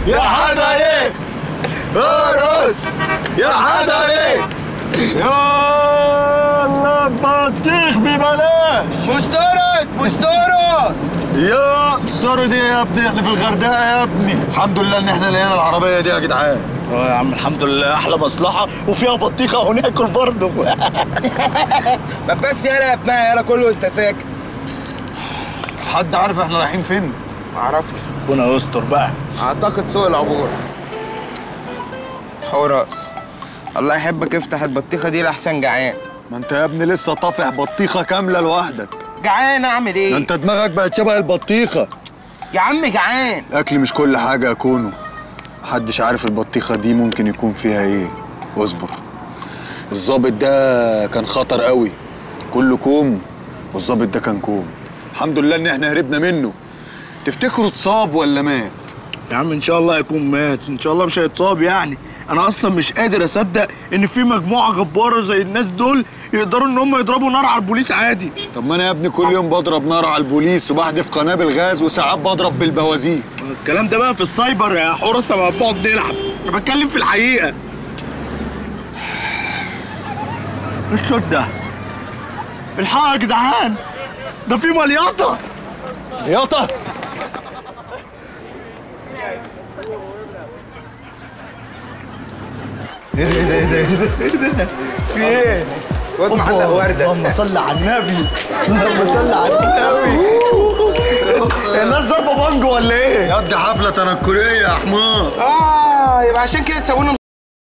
يا حد عليك ارقص يا حد عليك يلا بطيخ ببلاش مستورد مستورد يا مستورد ايه يا ابني احنا في الغردقه يا ابني الحمد لله ان احنا لقينا العربيه دي يا جدعان اه يا عم الحمد لله احلى مصلحه وفيها بطيخه وناكل برضه ما بس يالا يا ابنها يالا كله انت ساكت حد عارف احنا رايحين فين معرفش ربنا يستر بقى اعتقد سوق العبور حوراس الله يحبك افتح البطيخه دي لاحسن جعان ما انت يا ابني لسه طافح بطيخه كامله لوحدك جعان اعمل ده ايه انت دماغك بقت شبه البطيخه يا عم جعان الاكل مش كل حاجه يا كونو محدش عارف البطيخه دي ممكن يكون فيها ايه اصبر الظابط ده كان خطر قوي كله كوم والظابط ده كان كوم الحمد لله ان احنا هربنا منه تفتكروا اتصاب ولا مات يا عم ان شاء الله يكون مات ان شاء الله مش هيتصاب يعني انا اصلا مش قادر اصدق ان في مجموعه جباره زي الناس دول يقدروا ان هم يضربوا نار على البوليس عادي طب ما انا يا ابني كل يوم بضرب نار على البوليس وبحدف قنابل غاز وساعات بضرب بالبوازيك الكلام ده بقى في السايبر يا حرصه ما بنقعد نلعب انا بتكلم في الحقيقه ايه الصوت ده الحقوا يا جدعان ده في مليطه ياطا ايه ده ايه ده ايه ده ايه ده ايه ده في ايه واد معلق ورده اللهم صل على النبي اللهم صل على النبي الناس ضربه بانجو ولا ايه؟ يا دي حفله تنكريه يا حمار اه يبقى عشان كده سوونا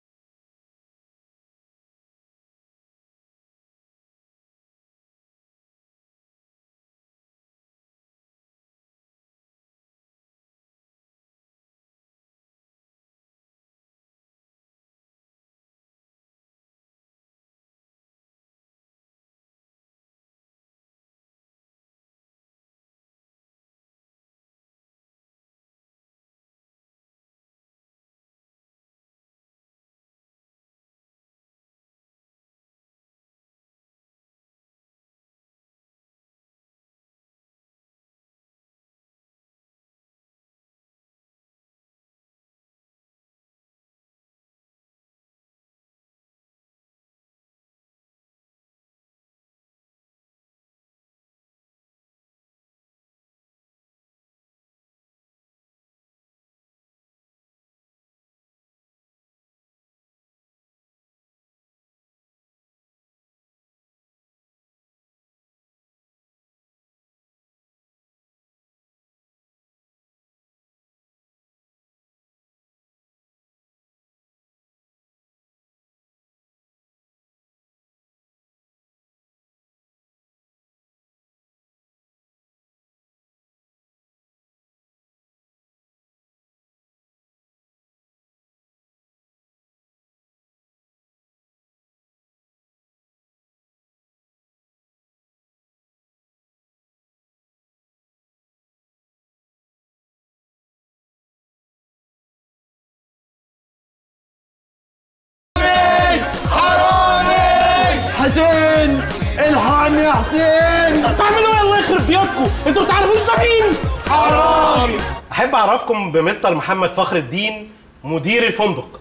حسين الحقني يا حسين بتعملوا ايه الله يخرب بيوتكم انتوا بتعرفوش ده مين حرام احب اعرفكم بمستر محمد فخر الدين مدير الفندق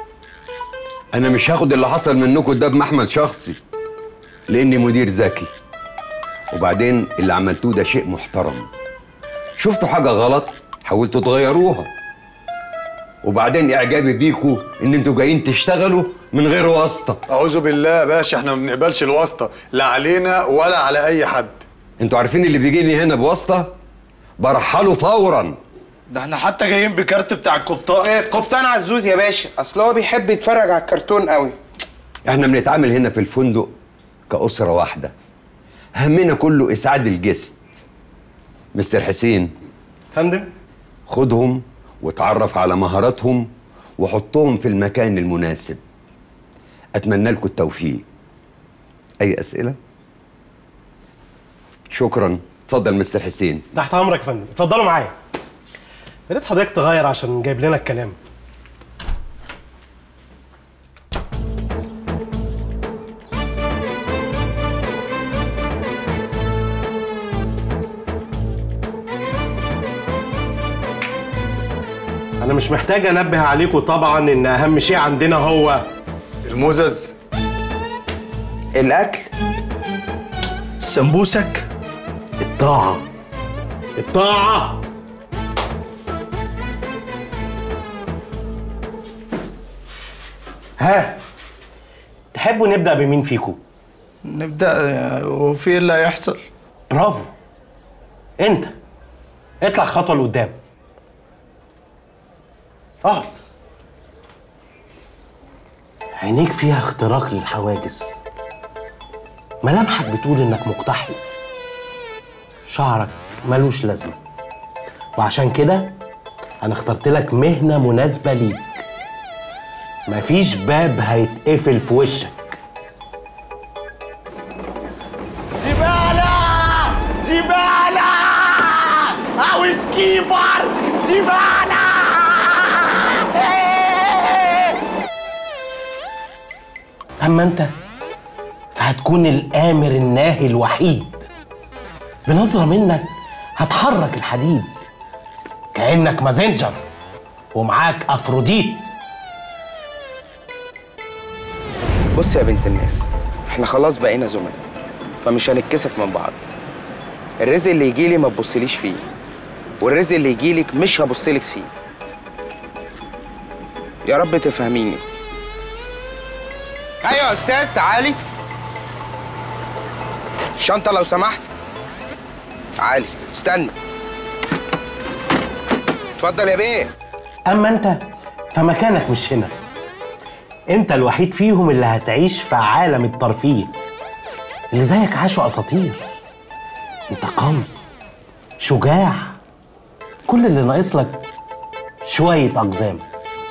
انا مش هاخد اللي حصل منكم ده بمحمل شخصي لاني مدير ذكي وبعدين اللي عملتوه ده شيء محترم شفتوا حاجه غلط حاولتوا تغيروها وبعدين اعجابي بيكوا ان انتوا جايين تشتغلوا من غير واسطه اعوذ بالله يا باشا احنا ما بنقبلش الواسطه لا علينا ولا على اي حد انتوا عارفين اللي بيجيني هنا بواسطه برحله فورا ده احنا حتى جايين بكارت بتاع القبطان ايه قبطان عزوز يا باشا اصل هو بيحب يتفرج على الكرتون قوي احنا بنتعامل هنا في الفندق كأسرة واحدة همنا كله إسعاد الجست مستر حسين فندم خدهم وتعرف على مهاراتهم وحطهم في المكان المناسب أتمنى لكم التوفيق أي أسئلة؟ شكرا اتفضل مستر حسين تحت امرك يا فندم اتفضلوا معايا يا ريت حضرتك تغير عشان جايب لنا الكلام انا مش محتاج انبه عليكم طبعا ان اهم شيء عندنا هو المزز الاكل سمبوسك الطاعه الطاعه ها تحبوا نبدا بمين فيكم نبدا آه، وفي إيه اللي هيحصل برافو انت اطلع خطوه لقدام اقعد عينيك فيها اختراق للحواجز ملامحك بتقول انك مقتحم شعرك ملوش لازمه وعشان كده انا اخترت لك مهنه مناسبه ليك مفيش باب هيتقفل في وشك زبالة زبالة عاوز كيبر زبالة اما انت فهتكون الامر الناهي الوحيد بنظره منك هتحرك الحديد كانك مازنجر ومعاك افروديت بص يا بنت الناس احنا خلاص بقينا زملاء فمش هنتكسف من بعض الرزق اللي يجيلي ما تبصليش فيه والرزق اللي يجيلك مش هبصلك فيه يا رب تفهميني ايوه يا استاذ تعالي الشنطه لو سمحت تعالي استنى اتفضل يا بيه اما انت فمكانك مش هنا انت الوحيد فيهم اللي هتعيش في عالم الترفيه اللي زيك عاشوا اساطير انت قوي شجاع كل اللي ناقص لك شويه اقزام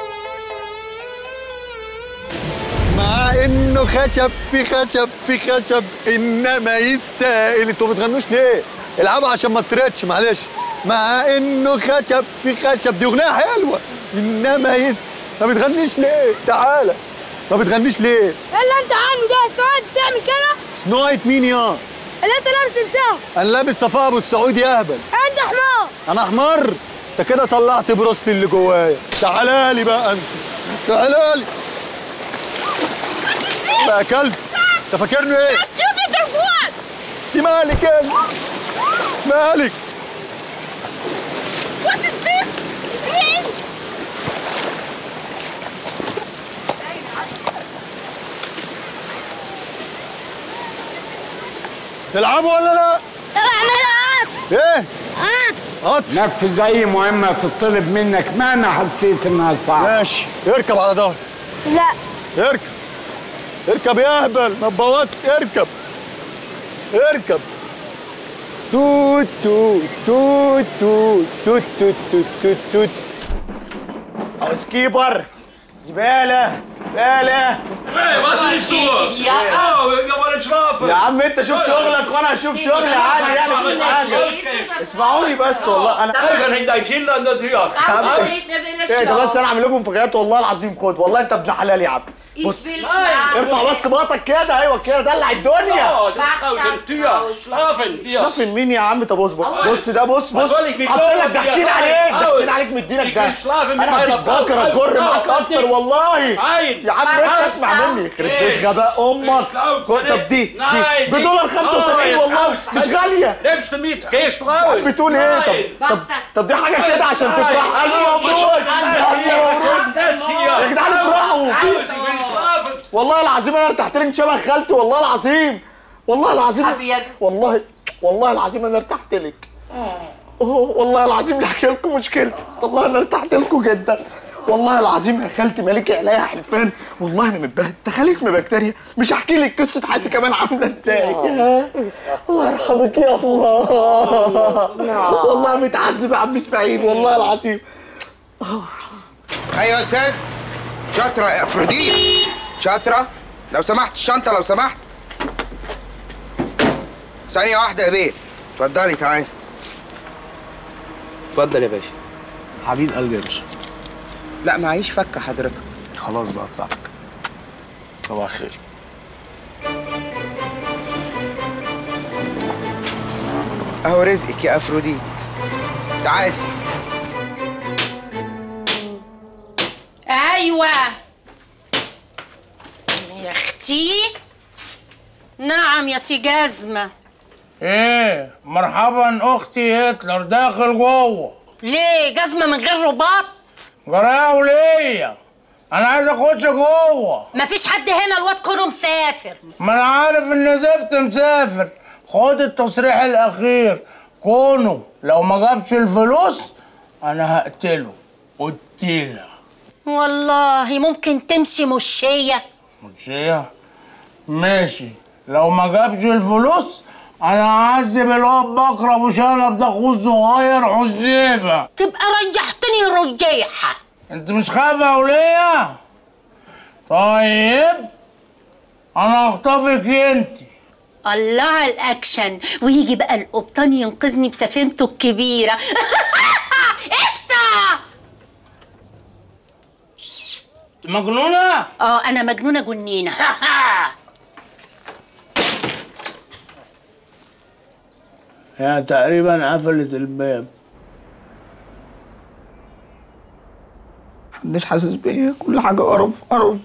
مع انه خشب في خشب في خشب انما يستاهل انتوا ما بتغنوش ليه؟ العبوا عشان ما تريتش معلش مع انه خشب في خشب دي اغنيه حلوه انما يست ما بتغنيش ليه؟ تعالى ما بتغنيش ليه؟ اللي انت عامله ده استوعبت تعمل كده سنويت مين يا؟ اللي انت لابس لبسها انا لابس صفاء ابو السعود يا اهبل انت حمار انا حمار انت كده طلعت بروستي اللي جوايا تعالى لي بقى انت تعالى لي بقى كلب انت فاكرني ايه؟ شوف انت الفواد دي مالك انت مالك وات از ذس مين تلعبوا ولا لا؟ اعمل ايه؟ ها هات نفذ اي مهمه تطلب منك ما انا حسيت انها صعبه ماشي اركب على ظهرك لا اركب اركب يا اهبل ما تبوظش اركب اركب توت توت توت توت توت توت توت توت توت عاوز كيبر زبالة زبالة was willst du? Ja, oh, wir wollen schlafen. يا عم انت شوف شغلك وانا هشوف شغلي عادي يعني مفيش حاجة اسمعوني بس والله انا Also, hängt ein Kind an der Tür. ايه ده بس انا اعمل لكم مفاجآت والله العظيم خد والله انت ابن حلال يا عم بص ارفع بس باطك كده ايوه كده دلع الدنيا Oh, du bist draußen, Tür. Schlafen. Hier. شوف من مين يا عم طب اصبر بص ده بص بص soll ich mich حاطط لك loben ضاحكين hier? عليك Aus. ضاحكين عليك مدينك Ich ده will schlafen mit انا meiner Frau. هتتبكر اتجر Aus. معاك Aus. اكتر Nichts. والله Nein. يا عم انت Aus. اسمع مني يخرب بيت Nichts. غباء امك Klaus, طب دي Nein, دي nicht. بدولار 75 Nein, والله aus. مش غاليه Nimmst du mit? Gehst raus. بتقول ايه Nein. طب طب طب دي حاجه كده عشان تفرح الف مبروك الف مبروك Das hier. يا جدعان افرحوا Aus, ich will schlafen. والله العظيم انا ارتحت لك شبه خالتي والله العظيم والله العظيم والله والله العظيم انا ارتحت لك أوه، والله العظيم لحكي لكم مشكلتي والله انا ارتحت لكم جدا والله العظيم يا خالتي مالك عليا حلفان والله انا متبهدل تخيل اسم بكتيريا مش هحكي لك قصه حياتي كمان عامله ازاي الله يرحمك يا الله والله متعذب يا عم اسماعيل والله العظيم ايوه يا استاذ شاطره يا افروديت شاطره لو سمحت الشنطه لو سمحت ثانيه واحده يا بيه اتفضلي تعالي اتفضل يا باشا حبيب قلبي يا باشا لا معيش فكه حضرتك خلاص بقى بتاعتك صباح الخير اهو رزقك يا افروديت تعالي اختي نعم يا سي جزمة ايه مرحبا اختي هتلر داخل جوه ليه جزمة من غير رباط جرايه وليا انا عايز اخش جوه مفيش حد هنا الواد كونه مسافر ما انا عارف ان زفت مسافر خد التصريح الاخير كونه لو ما جابش الفلوس انا هقتله قتيله والله ممكن تمشي مشية ماشي ماشي لو ما جابش الفلوس انا هعذب الواد بكره ابو شنب ده اخوه الصغير عزيبه تبقى ريحتني رجيحة انت مش خايفه يا وليه طيب انا هخطفك انت الله على الاكشن ويجي بقى القبطان ينقذني بسفينته الكبيرة قشطة مجنونه اه انا مجنونة جنينة هي تقريبا قفلت الباب محدش حاسس بيا كل حاجه قرف قرف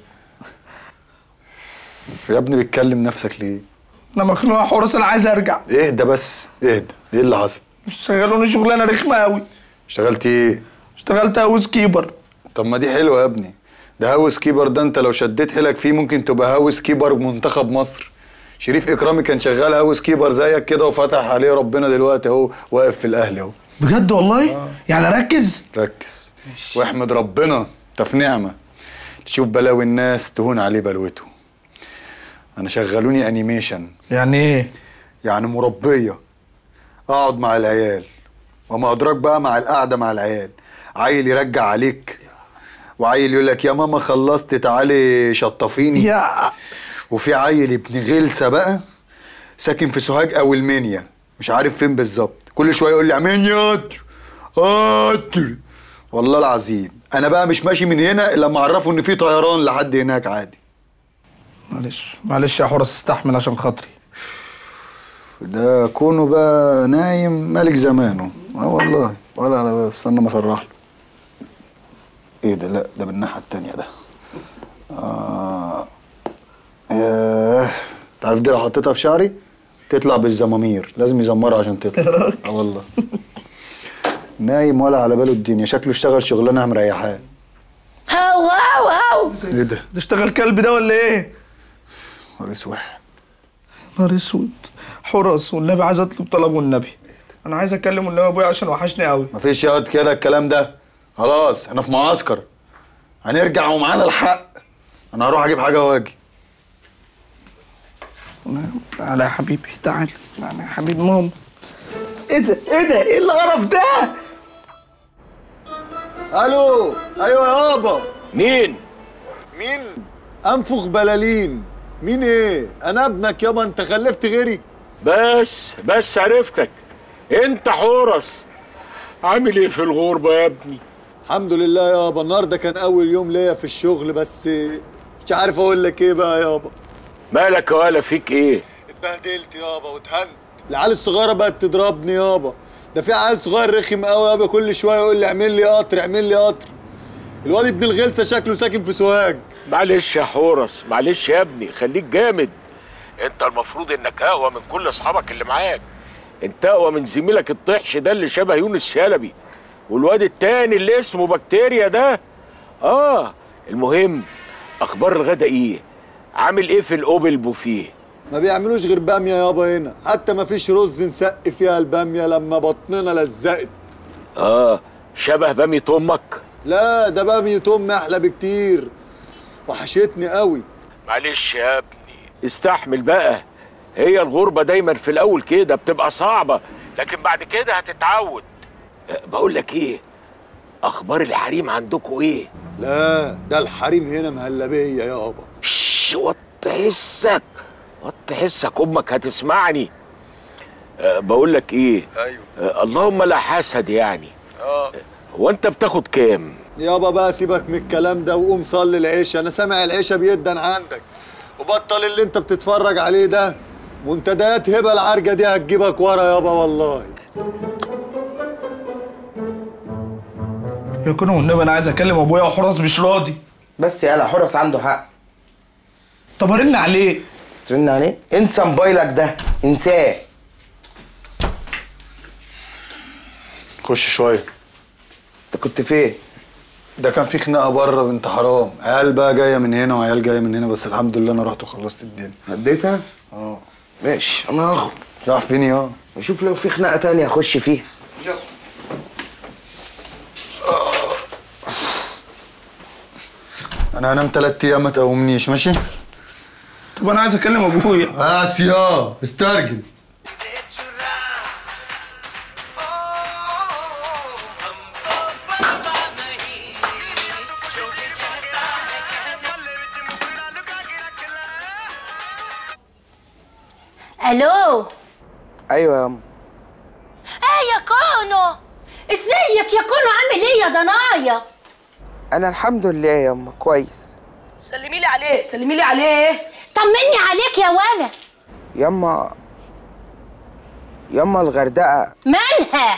يا ابني بتكلم نفسك ليه انا مخنوق يا حورس انا عايز ارجع اهدى بس اهدى ايه اللي حصل مش شغلوني شغلانه رخمه قوي اشتغلت ايه اشتغلت هاوس كيبر طب ما دي حلوه يا ابني ده هاوس كيبر ده انت لو شديت حيلك فيه ممكن تبقى هاوس كيبر منتخب مصر شريف اكرامي كان شغال هاوس كيبر زيك كده وفتح عليه ربنا دلوقتي اهو واقف في الاهلي اهو بجد والله يعني اركز ركز واحمد ربنا انت في نعمه تشوف بلاوي الناس تهون عليه بلوته انا شغلوني انيميشن يعني ايه يعني مربيه اقعد مع العيال وما ادراك بقى مع القعده مع العيال عيل يرجع عليك وعيل يقول لك يا ماما خلصت تعالي شطفيني يا وفي عيل ابن غلسه بقى ساكن في سوهاج او المنيا مش عارف فين بالظبط كل شويه يقول لي منيا قطر قطر والله العظيم انا بقى مش ماشي من هنا الا لما اعرفه ان في طيران لحد هناك عادي معلش معلش يا حورس استحمل عشان خاطري ده كونه بقى نايم ملك زمانه اه والله ولا انا استنى ما اسرح له ايه ده لا ده بالناحيه التانية ده اه ياه تعرف دي لو حطيتها في شعري تطلع بالزمامير لازم يزمرها عشان تطلع اه والله نايم ولا على باله الدنيا شكله اشتغل شغلانه مريحاه هاو هاو هاو ايه ده ده اشتغل كلب ده ولا ايه نهار اسوح نهار اسود حرس والنبي عايز اطلب طلب والنبي انا عايز اكلم النبي ابويا عشان وحشني قوي مفيش يقعد كده الكلام ده خلاص احنا في معسكر هنرجع ومعانا الحق انا هروح اجيب حاجه واجي تعالى يا حبيبي تعالى تعالى يا حبيبي ماما ايه ده ايه ده ايه القرف ده الو ايوه يابا مين؟ مين انفخ بلالين مين ايه انا ابنك يابا انت خلفت غيري بس بس عرفتك انت حورس عامل ايه في الغربة يا ابني؟ الحمد لله يابا النهارده كان اول يوم ليا في الشغل بس مش عارف اقول لك ايه بقى يابا مالك يا ولا فيك ايه؟ اتبهدلت يابا واتهنت العيال الصغيره بقت تضربني يابا ده في عيل صغير رخم قوي يابا كل شويه يقول لي اعمل لي قطر اعمل لي قطر الواد ابن الغلسه شكله ساكن في سوهاج معلش يا حورس معلش يا ابني خليك جامد انت المفروض انك اقوى من كل اصحابك اللي معاك انت اقوى من زميلك الطحش ده اللي شبه يونس شلبي والواد التاني اللي اسمه بكتيريا ده اه المهم اخبار الغدا ايه عامل ايه في الاوبل بوفيه ما بيعملوش غير باميه يابا هنا حتى ما فيش رز نسقي فيها الباميه لما بطننا لزقت اه شبه بامية امك لا ده باميه ام احلى بكتير وحشتني قوي معلش يا ابني استحمل بقى هي الغربة دايما في الأول كده بتبقى صعبة لكن بعد كده هتتعود أه، بقول لك إيه أخبار الحريم عندكم إيه؟ لا ده الحريم هنا مهلبيه يابا شش وطي حسك وطي حسك أمك هتسمعني أه، بقول لك إيه؟ ايوه أه، اللهم لا حسد يعني اه هو أنت بتاخد كام؟ يابا بقى سيبك من الكلام ده وقوم صلي العشاء انا سامع العشاء بيدن عندك وبطل اللي انت بتتفرج عليه ده منتديات هبه العرجه دي هتجيبك ورا يابا والله يا كونه والنبي انا عايز اكلم ابويا وحراس مش راضي بس يالا حرس عنده حق طب ارن عليه ترن عليه انسى موبايلك ده انساه خش شويه انت كنت فين ده كان في خناقه بره بنت حرام عيال بقى جايه من هنا وعيال جايه من هنا بس الحمد لله انا رحت وخلصت الدنيا هديتها اه ماشي انا هاخد راح فين يا اشوف لو في خناقه تانية اخش فيها انا هنام تلات ايام ما تقومنيش ماشي طب انا عايز اكلم ابويا بس يا استرجل الو ايوه يا ام ايه يا كونو ازيك يا كونو عامل ايه يا ضنايا انا الحمد لله يا ام كويس سلمي لي عليه سلمي لي عليه طمني عليك يا ولا ياما ياما الغردقه مالها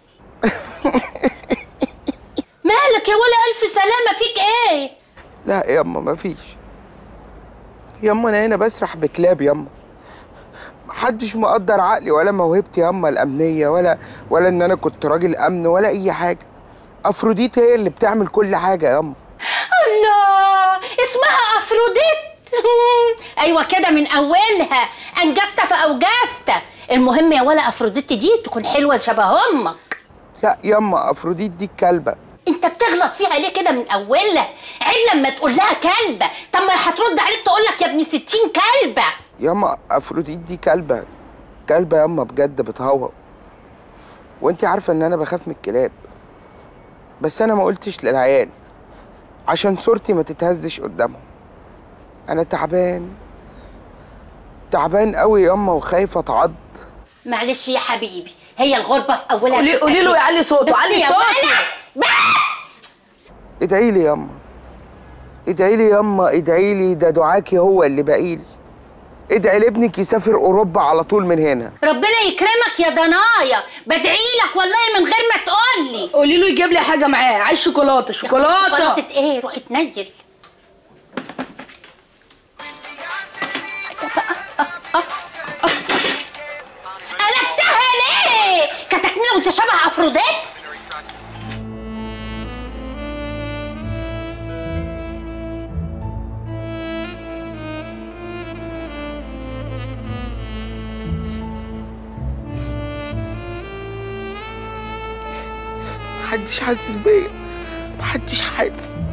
مالك يا ولا الف سلامه فيك ايه لا ياما مفيش ياما انا هنا بسرح بكلاب ياما محدش مقدر عقلي ولا موهبتي ياما الامنيه ولا ولا ان انا كنت راجل امن ولا اي حاجه افروديت هي اللي بتعمل كل حاجه ياما الله اسمها افروديت ايوه كده من اولها انجزت فاوجزت المهم يا ولا افروديت دي تكون حلوه شبه امك لا ياما افروديت دي الكلبه انت بتغلط فيها ليه كده من اولها عيب لما تقول لها كلبه طب ما هترد عليك تقول لك يا ابني ستين كلبه ياما افروديت دي كلبه كلبه ياما بجد بتهوهو وانت عارفه ان انا بخاف من الكلاب بس انا ما قلتش للعيال عشان صورتي ما تتهزش قدامهم انا تعبان تعبان قوي ياما وخايف اتعض معلش يا حبيبي هي الغربه في اولها قولي- بتبقى قولي له كده. يعلي صوته، بس علي يا صوته. ولا بس ادعي لي ياما ادعي لي ياما ادعي لي ده دعاكي هو اللي باقيلي ادعي لابنك يسافر اوروبا على طول من هنا ربنا يكرمك يا ضنايا بدعي لك والله من غير ما تقول لي قولي له يجيب لي حاجه معاه عايز شوكولاته شوكولاته شوكولاته ايه روح اتنجل قلبتها ليه؟ كتكنيله وانت شبه افروديت؟ محدش حاسس بيا محدش حاسس